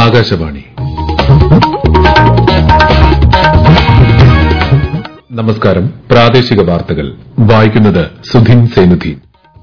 ആകാശവാണി നമസ്കാരം പ്രാദേശിക വാർത്തകൾ വായിക്കുന്നത് സുധീൻ സേനുദ്ദീൻ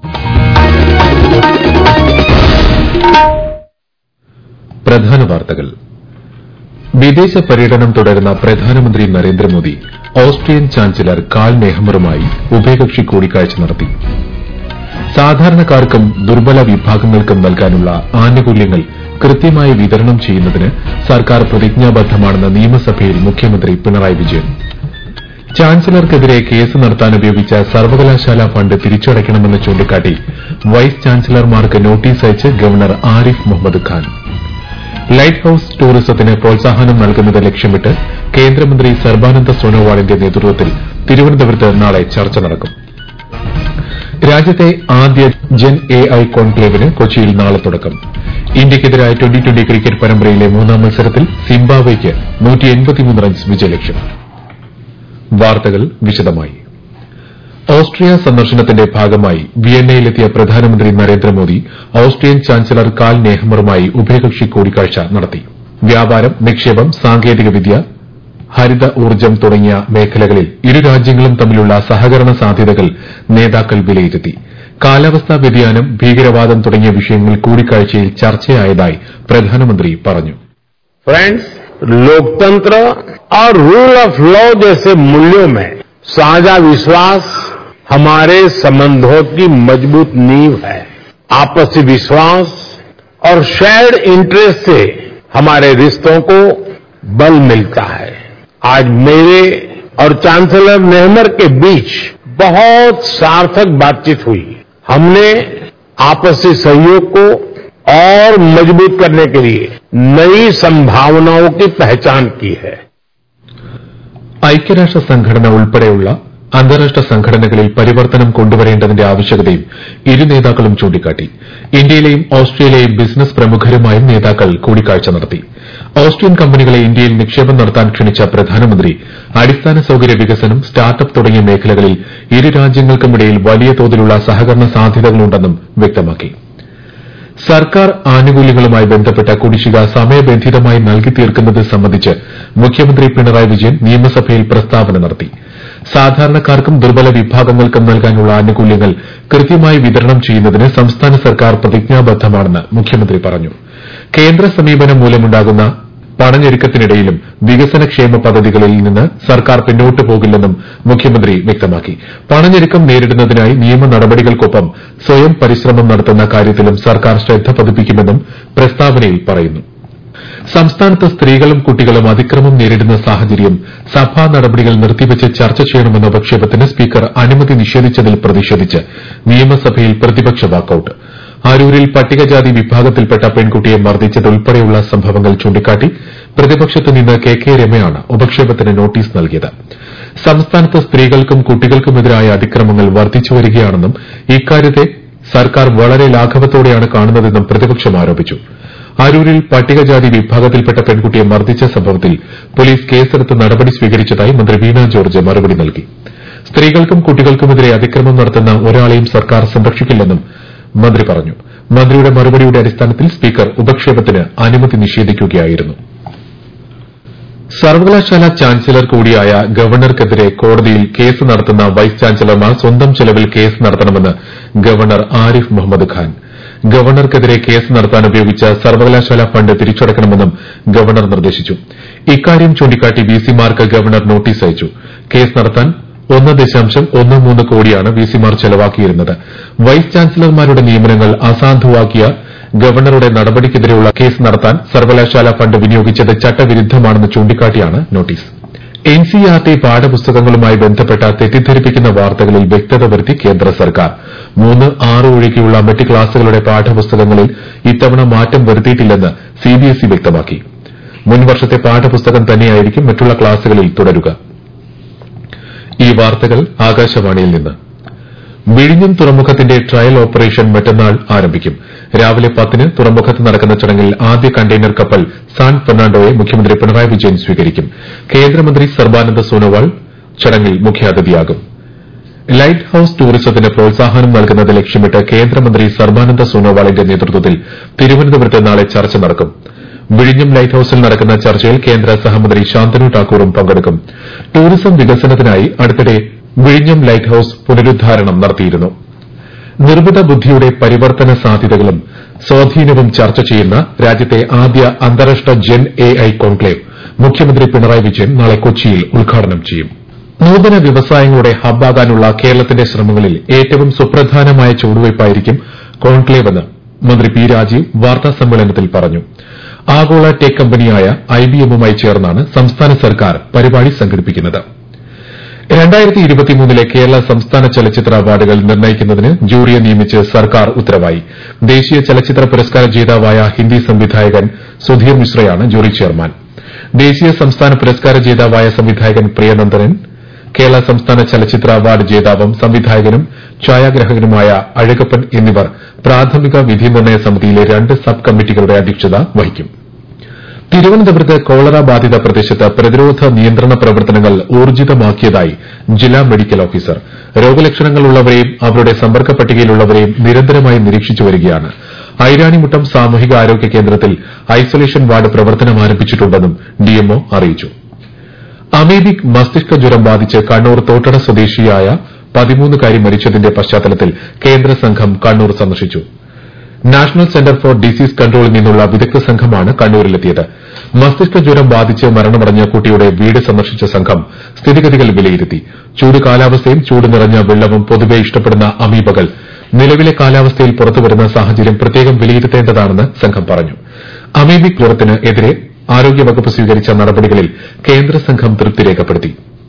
പ്രധാന വാർത്തകൾ വിദേശ പര്യടനം തുടരുന്ന പ്രധാനമന്ത്രി നരേന്ദ്രമോദി ഓസ്ട്രിയൻ ചാൻസലർ കാൾ നെഹ്മറുമായി ഉഭയകക്ഷി കൂടിക്കാഴ്ച നടത്തി സാധാരണക്കാർക്കും ദുർബല വിഭാഗങ്ങൾക്കും നൽകാനുള്ള ആനുകൂല്യങ്ങൾ കൃത്യമായി വിതരണം ചെയ്യുന്നതിന് സർക്കാർ പ്രതിജ്ഞാബദ്ധമാണെന്ന് നിയമസഭയിൽ മുഖ്യമന്ത്രി പിണറായി വിജയൻ ചാൻസലർക്കെതിരെ കേസ് നടത്താൻ ഉപയോഗിച്ച സർവകലാശാല ഫണ്ട് തിരിച്ചടയ്ക്കണമെന്ന് ചൂണ്ടിക്കാട്ടി വൈസ് ചാൻസലർമാർക്ക് നോട്ടീസ് അയച്ച് governor Arif Muhammad Khan lighthouse ടൂറിസത്തിന് പ്രോത്സാഹനം നൽകുന്നത് ലക്ഷ്യമിട്ട് കേന്ദ്രമന്ത്രി സർബാനന്ദ സോനോവാളിന്റെ നേതൃത്വത്തിൽ തിരുവനന്തപുരത്ത് നാളെ ചർച്ച നടക്കും രാജ്യത്തെ ആദ്യ ജൻ എ ഐ കോൺക്ലേവിന് കൊച്ചിയിൽ നാളെ തുടക്കം ഇന്ത്യയ്ക്കെതിരായ ട്വന്റി ട്വന്റി ക്രിക്കറ്റ് പരമ്പരയിലെ മൂന്നാം മത്സരത്തിൽ സിംബാബ്വെയ്ക്ക് റൺസ് വിജയലക്ഷ്യം വാർത്തകൾ വിശദമായി ഓസ്ട്രിയ സന്ദർശനത്തിന്റെ ഭാഗമായി വിയന്നയിലെത്തിയ പ്രധാനമന്ത്രി നരേന്ദ്രമോദി ഓസ്ട്രിയൻ ചാൻസലർ കാൽ നെഹ്മറുമായി ഉഭയകക്ഷി കൂടിക്കാഴ്ച നടത്തി വ്യാപാരം നിക്ഷേപം സാങ്കേതികവിദ്യ ഹരിത ഊർജ്ജം തുടങ്ങിയ മേഖലകളിൽ ഇരു രാജ്യങ്ങളും തമ്മിലുള്ള സഹകരണ സാധ്യതകൾ നേതാക്കൾ വിലയിരുത്തി കാലാവസ്ഥാ വ്യതിയാനം ഭീകരവാദം തുടങ്ങിയ വിഷയങ്ങൾ കൂടിക്കാഴ്ചയിൽ ചർച്ചയായതായി പ്രധാനമന്ത്രി പറഞ്ഞു फ्रेंड्स लोकतंत्र और रूल ऑफ लॉ जैसे मूल्यों में साझा विश्वास हमारे संबंधों की मजबूत नींव है आपसी विश्वास और शेयर्ड इंटरेस्ट से हमारे रिश्तों को बल मिलता है आज मेरे और चांसलर नेहमर के बीच बहुत सार्थक बातचीत हुई हमने आपसी सहयोग को और मजबूत करने के लिए नई संभावनाओं की पहचान की है ഐക്യരാഷ്ട്ര സംഘടന ഉൾപ്പെടെയുള്ള അന്താരാഷ്ട്ര സംഘടനകളിൽ പരിവർത്തനം കൊണ്ടുവരേണ്ടതിന്റെ ആവശ്യകതയും ഇരു നേതാക്കളും ചൂണ്ടിക്കാട്ടി ഇന്ത്യയിലെയും ഓസ്ട്രേലിയയിലെയും ബിസിനസ് പ്രമുഖരുമായും നേതാക്കൾ കൂടിക്കാഴ്ച നടത്തി ഓസ്ട്രിയൻ കമ്പനികളെ ഇന്ത്യയിൽ നിക്ഷേപം നടത്താൻ ക്ഷണിച്ച പ്രധാനമന്ത്രി അടിസ്ഥാന സൌകര്യ വികസനം സ്റ്റാർട്ടപ്പ് തുടങ്ങിയ മേഖലകളിൽ ഇരു രാജ്യങ്ങൾക്കുമിടയിൽ വലിയ തോതിലുള്ള സഹകരണ സാധ്യതകളുണ്ടെന്നും വ്യക്തമാക്കി സർക്കാർ ആനുകൂല്യങ്ങളുമായി ബന്ധപ്പെട്ട കുടിശ്ശിക സമയബന്ധിതമായി നൽകി തീർക്കുന്നത് സംബന്ധിച്ച് മുഖ്യമന്ത്രി പിണറായി വിജയൻ നിയമസഭയിൽ പ്രസ്താവന നടത്തി സാധാരണക്കാർക്കും ദുർബല വിഭാഗങ്ങൾക്കും നൽകാനുള്ള ആനുകൂല്യങ്ങൾ കൃത്യമായി വിതരണം ചെയ്യുന്നതിന് സംസ്ഥാന സർക്കാർ പ്രതിജ്ഞാബദ്ധമാണെന്ന് മുഖ്യമന്ത്രി പറഞ്ഞു കേന്ദ്ര സമീപനം മൂലമുണ്ടാകുന്ന പണഞ്ഞെരുക്കത്തിനിടയിലും വികസനക്ഷേമ പദ്ധതികളിൽ നിന്ന് സർക്കാർ പിന്നോട്ടു പോകില്ലെന്നും മുഖ്യമന്ത്രി വ്യക്തമാക്കി പണഞ്ഞെരുക്കം നേരിടുന്നതിനായി നിയമ നടപടികൾക്കൊപ്പം സ്വയം പരിശ്രമം നടത്തുന്ന കാര്യത്തിലും സർക്കാർ ശ്രദ്ധ പതിപ്പിക്കുമെന്നും പ്രസ്താവനയിൽ പറയുന്നു സംസ്ഥാനത്ത് സ്ത്രീകളും കുട്ടികളും അതിക്രമം നേരിടുന്ന സാഹചര്യം സഭാ നടപടികൾ നിർത്തിവച്ച് ചർച്ച ചെയ്യണമെന്ന ഉപക്ഷേപത്തിന് സ്പീക്കർ അനുമതി നിഷേധിച്ചതിൽ പ്രതിഷേധിച്ച് നിയമസഭയിൽ പ്രതിപക്ഷ വാക്കൌട്ട് അരൂരിൽ പട്ടികജാതി വിഭാഗത്തിൽപ്പെട്ട പെൺകുട്ടിയെ മർദ്ദിച്ചതുൾപ്പെടെയുള്ള സംഭവങ്ങൾ ചൂണ്ടിക്കാട്ടി പ്രതിപക്ഷത്ത് നിന്ന് കെ കെ രമയാണ് ഉപക്ഷേപത്തിന് നോട്ടീസ് നൽകിയത് സംസ്ഥാനത്ത് സ്ത്രീകൾക്കും കുട്ടികൾക്കുമെതിരായ അതിക്രമങ്ങൾ വർദ്ധിച്ചുവരികയാണെന്നും ഇക്കാര്യത്തെ സർക്കാർ വളരെ ലാഘവത്തോടെയാണ് കാണുന്നതെന്നും പ്രതിപക്ഷം ആരോപിച്ചു അരൂരിൽ പട്ടികജാതി വിഭാഗത്തിൽപ്പെട്ട പെൺകുട്ടിയെ മർദ്ദിച്ച സംഭവത്തിൽ പോലീസ് കേസെടുത്ത് നടപടി സ്വീകരിച്ചതായി മന്ത്രി വീണ ജോർജ് മറുപടി നൽകി സ്ത്രീകൾക്കും കുട്ടികൾക്കുമെതിരെ അതിക്രമം നടത്തുന്ന ഒരാളെയും സർക്കാർ സംരക്ഷിക്കില്ലെന്നും മന്ത്രി പറഞ്ഞു മന്ത്രിയുടെ മറുപടിയുടെ അടിസ്ഥാനത്തിൽ സ്പീക്കർ ഉപക്ഷേപത്തിന് അനുമതി നിഷേധിക്കുകയായിരുന്നു സർവകലാശാല ചാൻസലർ കൂടിയായ ഗവർണർക്കെതിരെ കോടതിയിൽ കേസ് നടത്തുന്ന വൈസ് ചാൻസലർമാർ സ്വന്തം ചെലവിൽ കേസ് നടത്തണമെന്ന് ഗവർണർ ആരിഫ് മുഹമ്മദ് ഖാൻ ഗവർണർക്കെതിരെ കേസ് നടത്താൻ ഉപയോഗിച്ച സർവകലാശാല ഫണ്ട് തിരിച്ചടക്കണമെന്നും ഗവർണർ നിർദ്ദേശിച്ചു ഇക്കാര്യം ചൂണ്ടിക്കാട്ടി വിസിമാർക്ക് ഗവർണർ നോട്ടീസ് അയച്ചു കേസ് നടത്താൻ ഒന്ന് ദശാംശം ഒന്ന് മൂന്ന് കോടിയാണ് വിസിമാർ ചെലവാക്കിയിരുന്നത് വൈസ് ചാൻസലർമാരുടെ നിയമനങ്ങൾ അസാധുവാക്കിയ ഗവർണറുടെ നടപടിക്കെതിരെയുള്ള കേസ് നടത്താൻ സർവകലാശാല ഫണ്ട് വിനിയോഗിച്ചത് ചട്ടവിരുദ്ധമാണെന്ന് ചൂണ്ടിക്കാട്ടിയാണ് നോട്ടീസ് എൻസിഇആർടി പാഠപുസ്തകങ്ങളുമായി ബന്ധപ്പെട്ട തെറ്റിദ്ധരിപ്പിക്കുന്ന വാർത്തകളിൽ വ്യക്തത വരുത്തി കേന്ദ്ര സർക്കാർ മൂന്ന് ആറ് ഒഴികെയുള്ള മറ്റ് ക്ലാസുകളുടെ പാഠപുസ്തകങ്ങളിൽ ഇത്തവണ മാറ്റം വരുത്തിയിട്ടില്ലെന്ന് സിബിഎസ്ഇ വ്യക്തമാക്കി മുൻവർഷത്തെ പാഠപുസ്തകം തന്നെയായിരിക്കും മറ്റുള്ള ക്ലാസുകളിൽ തുടരുക ഈ വാർത്തകൾ ആകാശവാണിയിൽ നിന്ന് വിഴിഞ്ഞം തുറമുഖത്തിന്റെ ട്രയൽ ഓപ്പറേഷൻ മറ്റന്നാൾ ആരംഭിക്കും രാവിലെ പത്തിന് തുറമുഖത്ത് നടക്കുന്ന ചടങ്ങിൽ ആദ്യ കണ്ടെയ്നർ കപ്പൽ സാൻ ഫെർണാണ്ടോയെ മുഖ്യമന്ത്രി പിണറായി വിജയൻ സ്വീകരിക്കും കേന്ദ്രമന്ത്രി സർബാനന്ദ സോനോവാൾ ചടങ്ങിൽ മുഖ്യാതിഥിയാകും ലൈറ്റ് ഹൌസ് ടൂറിസത്തിന് പ്രോത്സാഹനം നൽകുന്നത് ലക്ഷ്യമിട്ട് കേന്ദ്രമന്ത്രി സർബാനന്ദ സോനോവാളിന്റെ നേതൃത്വത്തിൽ തിരുവനന്തപുരത്ത് നാളെ ചർച്ച നടക്കും വിഴിഞ്ഞം ലൈറ്റ് ഹൌസിൽ നടക്കുന്ന ചർച്ചയിൽ കേന്ദ്ര സഹമന്ത്രി ശാന്തനു ഠാക്കൂറും പങ്കെടുക്കും ടൂറിസം വികസനത്തിനായി അടുത്തിടെ വിഴിഞ്ഞം ലൈറ്റ് ഹൌസ് പുനരുദ്ധാരണം നടത്തിയിരുന്നു നിർമ്മിത ബുദ്ധിയുടെ പരിവർത്തന സാധ്യതകളും സ്വാധീനവും ചർച്ച ചെയ്യുന്ന രാജ്യത്തെ ആദ്യ അന്താരാഷ്ട്ര ജെൻ എ ഐ കോൺക്ലേവ് മുഖ്യമന്ത്രി പിണറായി വിജയൻ നാളെ കൊച്ചിയിൽ ഉദ്ഘാടനം ചെയ്യും നൂതന വ്യവസായങ്ങളുടെ ഹബ്ബാകാനുള്ള കേരളത്തിന്റെ ശ്രമങ്ങളിൽ ഏറ്റവും സുപ്രധാനമായ ചുവടുവയ്പായിരിക്കും കോൺക്ലേവെന്ന് മന്ത്രി പി രാജീവ് വാർത്താസമ്മേളനത്തിൽ പറഞ്ഞു ആഗോള ടെക് കമ്പനിയായ ഐബിഎമ്മുമായി ചേർന്നാണ് സംസ്ഥാന സർക്കാർ പരിപാടി സംഘടിപ്പിക്കുന്നത് ലെ കേരള സംസ്ഥാന ചലച്ചിത്ര അവാർഡുകൾ നിർണ്ണയിക്കുന്നതിന് ജൂറിയെ നിയമിച്ച് സർക്കാർ ഉത്തരവായി ദേശീയ ചലച്ചിത്ര പുരസ്കാര ജേതാവായ ഹിന്ദി സംവിധായകൻ സുധീർ മിശ്രയാണ് ജൂറി ചെയർമാൻ ദേശീയ സംസ്ഥാന പുരസ്കാര ജേതാവായ സംവിധായകൻ പ്രിയനന്ദനൻ കേരള സംസ്ഥാന ചലച്ചിത്ര അവാർഡ് ജേതാവും സംവിധായകനും ഛായാഗ്രാഹകനുമായ അഴകപ്പൻ എന്നിവർ പ്രാഥമിക വിധി നിർണ്ണയ സമിതിയിലെ രണ്ട് സബ് കമ്മിറ്റികളുടെ അധ്യക്ഷത വഹിക്കും തിരുവനന്തപുരത്ത് കോളറ ബാധിത പ്രദേശത്ത് പ്രതിരോധ നിയന്ത്രണ പ്രവർത്തനങ്ങൾ ഊർജിതമാക്കിയതായി ജില്ലാ മെഡിക്കൽ ഓഫീസർ രോഗലക്ഷണങ്ങളുള്ളവരെയും അവരുടെ സമ്പർക്ക പട്ടികയിലുള്ളവരെയും നിരന്തരമായി നിരീക്ഷിച്ചു വരികയാണ് ഐരാണിമുട്ടം സാമൂഹിക ആരോഗ്യ കേന്ദ്രത്തിൽ ഐസൊലേഷൻ വാർഡ് പ്രവർത്തനം ആരംഭിച്ചിട്ടുണ്ടെന്നും ഡിഎംഒ അറിയിച്ചു അമീബിക് മസ്തിഷ്ക ജ്വരം ബാധിച്ച് കണ്ണൂർ തോട്ടട സ്വദേശിയായ പതിമൂന്നുകാരി മരിച്ചതിന്റെ പശ്ചാത്തലത്തിൽ കേന്ദ്ര സംഘം കണ്ണൂർ സന്ദർശിച്ചു നാഷണൽ സെന്റർ ഫോർ ഡിസീസ് കൺട്രോളിൽ നിന്നുള്ള വിദഗ്ധ സംഘമാണ് കണ്ണൂരിലെത്തിയത് മസ്തിഷ്ക ജ്വരം ബാധിച്ച് മരണമടഞ്ഞ കുട്ടിയുടെ വീട് സന്ദർശിച്ച സംഘം സ്ഥിതിഗതികൾ വിലയിരുത്തി ചൂട് കാലാവസ്ഥയും ചൂട് നിറഞ്ഞ വെള്ളവും പൊതുവെ ഇഷ്ടപ്പെടുന്ന അമീബകൾ നിലവിലെ കാലാവസ്ഥയിൽ പുറത്തുവരുന്ന സാഹചര്യം പ്രത്യേകം വിലയിരുത്തേണ്ടതാണെന്ന് സംഘം പറഞ്ഞു അമീബിക് ജ്വരത്തിന് എതിരെ ആരോഗ്യവകുപ്പ് സ്വീകരിച്ച നടപടികളിൽ കേന്ദ്ര സംഘം തൃപ്തി രേഖപ്പെടുത്തി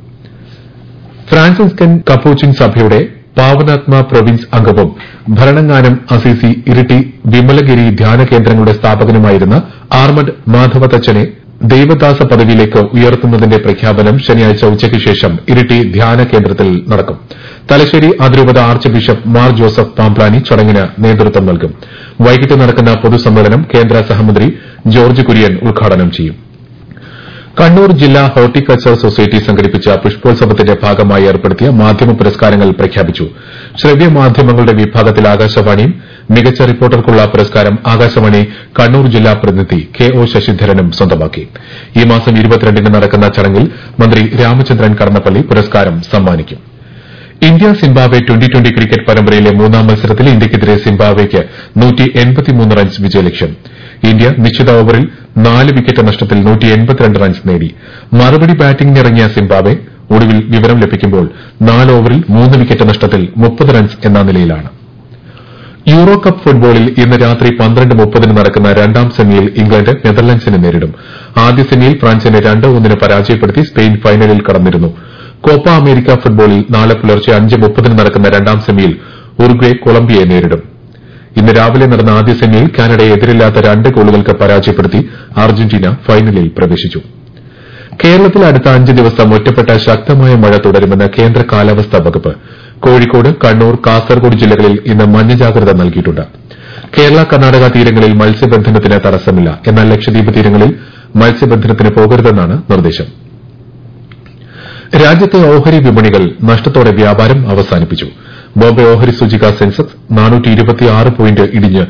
ഫ്രാൻസിസ്കൻ കപ്പൂച്ചിൻ സഭയുടെ പാവനാത്മ പ്രൊവിൻസ് അംഗവും ഭരണങ്ങാനം അസീസി ഇരിട്ടി വിമലഗിരി ധ്യാന കേന്ദ്രങ്ങളുടെ സ്ഥാപകനുമായിരുന്ന ആർമഡ് മാധവതച്ചനെ ദൈവദാസ പദവിയിലേക്ക് ഉയർത്തുന്നതിന്റെ പ്രഖ്യാപനം ശനിയാഴ്ച ഉച്ചയ്ക്ക് ശേഷം ഇരിട്ടി ധ്യാന കേന്ദ്രത്തിൽ നടക്കും തലശ്ശേരി അതിരൂപത archbishop Mar Joseph Pamplany ചടങ്ങിന് നേതൃത്വം നൽകും വൈകിട്ട് നടക്കുന്ന പൊതുസമ്മേളനം കേന്ദ്ര സഹമന്ത്രി ജോർജ് കുര്യൻ ഉദ്ഘാടനം ചെയ്യും കണ്ണൂർ ജില്ലാ ഹോർട്ടികൾച്ചർ സൊസൈറ്റി സംഘടിപ്പിച്ച പുഷ്പോത്സവത്തിന്റെ ഭാഗമായി ഏർപ്പെടുത്തിയ മാധ്യമ പുരസ്കാരങ്ങൾ പ്രഖ്യാപിച്ചു ശ്രവ്യ മാധ്യമങ്ങളുടെ വിഭാഗത്തിൽ ആകാശവാണിയും മികച്ച റിപ്പോർട്ടർക്കുള്ള പുരസ്കാരം ആകാശവാണി കണ്ണൂർ ജില്ലാ പ്രതിനിധി കെ ഒ ശശിധരനും സ്വന്തമാക്കി ഈ മാസം ഇരുപത്തിരണ്ടിന് നടക്കുന്ന ചടങ്ങിൽ മന്ത്രി രാമചന്ദ്രൻ കടന്നപ്പള്ളി പുരസ്കാരം സമ്മാനിക്കും India Zimbabwe twenty twenty cricket പരമ്പരയിലെ മൂന്നാം മത്സരത്തിൽ ഇന്ത്യയ്ക്കെതിരെ സിംബാബ്വെയ്ക്ക് റൺസ് വിജയലക്ഷ്യം ഇന്ത്യ നിശ്ചിത ഓവറിൽ നാല് വിക്കറ്റ് നഷ്ടത്തിൽ റൺസ് നേടി മറുപടി ബാറ്റിംഗിനിറങ്ങിയ സിംബാബ്വെ ഒടുവിൽ വിവരം ലഭിക്കുമ്പോൾ നാല് ഓവറിൽ മൂന്ന് വിക്കറ്റ് നഷ്ടത്തിൽ മുപ്പത് റൺസ് എന്ന നിലയിലാണ് യൂറോ കപ്പ് ഫുട്ബോളിൽ ഇന്ന് രാത്രി പന്ത്രണ്ട് മുപ്പതിന് നടക്കുന്ന രണ്ടാം സെമിയിൽ ഇംഗ്ലണ്ട് നെതർലൻഡ്സിനെ നേരിടും ആദ്യ സെമിയിൽ ഫ്രാൻസിനെ രണ്ട് ഒന്നിന് പരാജയപ്പെടുത്തി സ്പെയിൻ ഫൈനലിൽ കടന്നിരുന്നു കോപ്പ അമേരിക്ക ഫുട്ബോളിൽ നാളെ പുലർച്ചെ അഞ്ച് മുപ്പതിന് നടക്കുന്ന രണ്ടാം സെമിയിൽ ഉറുഗ്വെ കൊളംബിയയെ നേരിടും ഇന്ന് രാവിലെ നടന്ന ആദ്യ സെമിയിൽ കാനഡയെ എതിരില്ലാത്ത രണ്ട് ഗോളുകൾക്ക് പരാജയപ്പെടുത്തി അർജന്റീന ഫൈനലിൽ പ്രവേശിച്ചു കേരളത്തിൽ അടുത്ത അഞ്ച് ദിവസം ഒറ്റപ്പെട്ട ശക്തമായ മഴ തുടരുമെന്ന് കേന്ദ്ര കാലാവസ്ഥാ വകുപ്പ് കോഴിക്കോട് കണ്ണൂർ കാസർഗോഡ് ജില്ലകളിൽ ഇന്ന് മഞ്ഞ ജാഗ്രത നൽകിയിട്ടുണ്ട് കേരള കർണാടക തീരങ്ങളിൽ മത്സ്യബന്ധനത്തിന് തടസ്സമില്ല എന്നാൽ ലക്ഷദ്വീപ് തീരങ്ങളിൽ മത്സ്യബന്ധനത്തിന് പോകരുതെന്നാണ് നിർദ്ദേശം രാജ്യത്തെ ഓഹരി വിപണികൾ നഷ്ടത്തോടെ വ്യാപാരം അവസാനിപ്പിച്ചു ബോംബെ ഓഹരി സൂചിക സെൻസെക്സ് പോയിന്റ് ഇടിഞ്ഞ്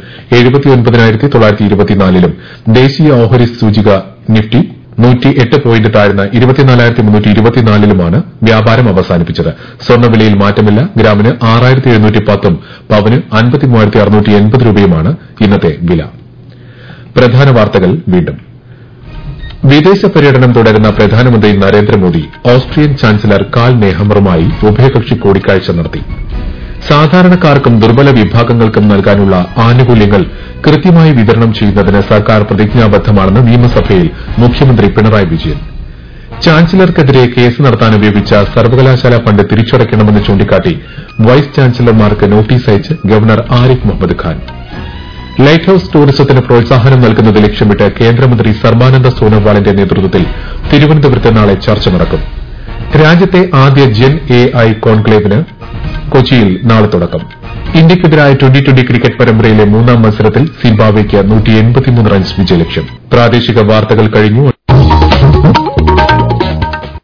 ലും ദേശീയ ഓഹരി സൂചിക നിഫ്റ്റി പോയിന്റ് താഴ്ന്ന് ലുമാണ് വ്യാപാരം അവസാനിപ്പിച്ചത് സ്വർണ്ണവിലയിൽ മാറ്റമില്ല ഗ്രാമിന് ഉം പവന് രൂപയുമാണ് ഇന്നത്തെ വില പ്രധാന വാർത്തകൾ വീണ്ടും വിദേശ പര്യടനം തുടരുന്ന പ്രധാനമന്ത്രി നരേന്ദ്രമോദി ഓസ്ട്രിയൻ ചാൻസലർ കാൾ നെഹമറുമായി ഉഭയകക്ഷി കൂടിക്കാഴ്ച നടത്തി സാധാരണക്കാർക്കും ദുർബല വിഭാഗങ്ങൾക്കും നൽകാനുള്ള ആനുകൂല്യങ്ങൾ കൃത്യമായി വിതരണം ചെയ്യുന്നതിന് സർക്കാർ പ്രതിജ്ഞാബദ്ധമാണെന്ന് നിയമസഭയിൽ മുഖ്യമന്ത്രി പിണറായി വിജയൻ ചാൻസലർക്കെതിരെ കേസ് നടത്താൻ ഉപയോഗിച്ച സർവകലാശാല ഫണ്ട് തിരിച്ചടയ്ക്കണമെന്ന് ചൂണ്ടിക്കാട്ടി വൈസ് ചാൻസലർമാർക്ക് നോട്ടീസ് അയച്ച് governor Arif Muhammad Khan lighthouse ടൂറിസത്തിന് പ്രോത്സാഹനം നൽകുന്നത് ലക്ഷ്യമിട്ട് കേന്ദ്രമന്ത്രി സർബാനന്ദ സോനോവാളിന്റെ നേതൃത്വത്തിൽ തിരുവനന്തപുരത്ത് നാളെ ചർച്ച നടക്കും രാജ്യത്തെ ആദ്യ ജെൻ എ ഐ കോൺക്ലേവിന് കൊച്ചിയിൽ നാളെ തുടക്കം ഇന്ത്യയ്ക്കെതിരായ ട്വന്റി ട്വന്റി ക്രിക്കറ്റ് പരമ്പരയിലെ മൂന്നാം മത്സരത്തിൽ സിംബാബ്വെയ്ക്ക് റൺസ് വിജയലക്ഷ്യം പ്രാദേശിക വാർത്തകൾ കഴിഞ്ഞു